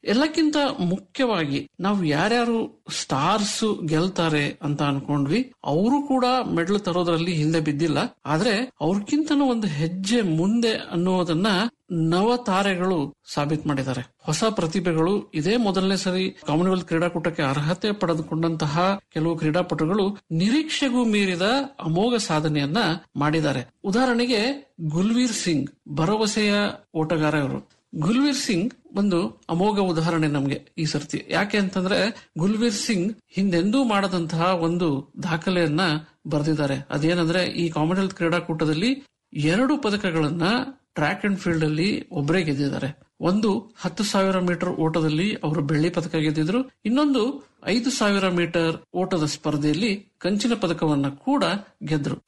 ಎಲ್ಲಕ್ಕಿಂತ ಮುಖ್ಯವಾಗಿ ನಾವು ಯಾರ್ಯಾರು ಸ್ಟಾರ್ಸ್ ಗೆಲ್ತಾರೆ ಅಂತ ಅನ್ಕೊಂಡ್ವಿ ಅವರು ಕೂಡ ಮೆಡಲ್ ತರೋದ್ರಲ್ಲಿ ಹಿಂದೆ ಬಿದ್ದಿಲ್ಲ ಆದ್ರೆ ಅವ್ರಕ್ಕಿಂತನೂ ಒಂದು ಹೆಜ್ಜೆ ಮುಂದೆ ಅನ್ನೋದನ್ನ ನವ ತಾರೆಗಳು ಸಾಬೀತ್ ಮಾಡಿದ್ದಾರೆ ಹೊಸ ಪ್ರತಿಭೆಗಳು ಇದೇ ಮೊದಲನೇ ಸರಿ ಕಾಮನ್ವೆಲ್ತ್ ಕ್ರೀಡಾಕೂಟಕ್ಕೆ ಅರ್ಹತೆ ಪಡೆದುಕೊಂಡಂತಹ ಕೆಲವು ಕ್ರೀಡಾಪಟುಗಳು ನಿರೀಕ್ಷೆಗೂ ಮೀರಿದ ಅಮೋಘ ಸಾಧನೆಯನ್ನ ಮಾಡಿದ್ದಾರೆ ಉದಾಹರಣೆಗೆ ಗುಲ್ವೀರ್ ಸಿಂಗ್ ಭರವಸೆಯ ಓಟಗಾರ ಇವರು ಗುಲ್ವೀರ್ ಸಿಂಗ್ ಒಂದು ಅಮೋಘ ಉದಾಹರಣೆ ನಮ್ಗೆ ಈ ಸರ್ತಿ ಯಾಕೆ ಅಂತಂದ್ರೆ ಗುಲ್ವೀರ್ ಸಿಂಗ್ ಹಿಂದೆಂದೂ ಮಾಡದಂತಹ ಒಂದು ದಾಖಲೆಯನ್ನ ಬರೆದಿದ್ದಾರೆ ಅದೇನಂದ್ರೆ ಈ ಕಾಮನ್ವೆಲ್ತ್ ಕ್ರೀಡಾಕೂಟದಲ್ಲಿ ಎರಡು ಪದಕಗಳನ್ನ ಟ್ರ್ಯಾಕ್ ಅಂಡ್ ಫೀಲ್ಡ್ ಅಲ್ಲಿ ಒಬ್ಬರೇ ಗೆದ್ದಿದ್ದಾರೆ ಒಂದು ಹತ್ತು ಸಾವಿರ ಮೀಟರ್ ಓಟದಲ್ಲಿ ಅವರು ಬೆಳ್ಳಿ ಪದಕ ಗೆದ್ದಿದ್ರು ಇನ್ನೊಂದು ಐದು ಸಾವಿರ ಮೀಟರ್ ಓಟದ ಸ್ಪರ್ಧೆಯಲ್ಲಿ ಕಂಚಿನ ಪದಕವನ್ನ ಕೂಡ ಗೆದ್ರು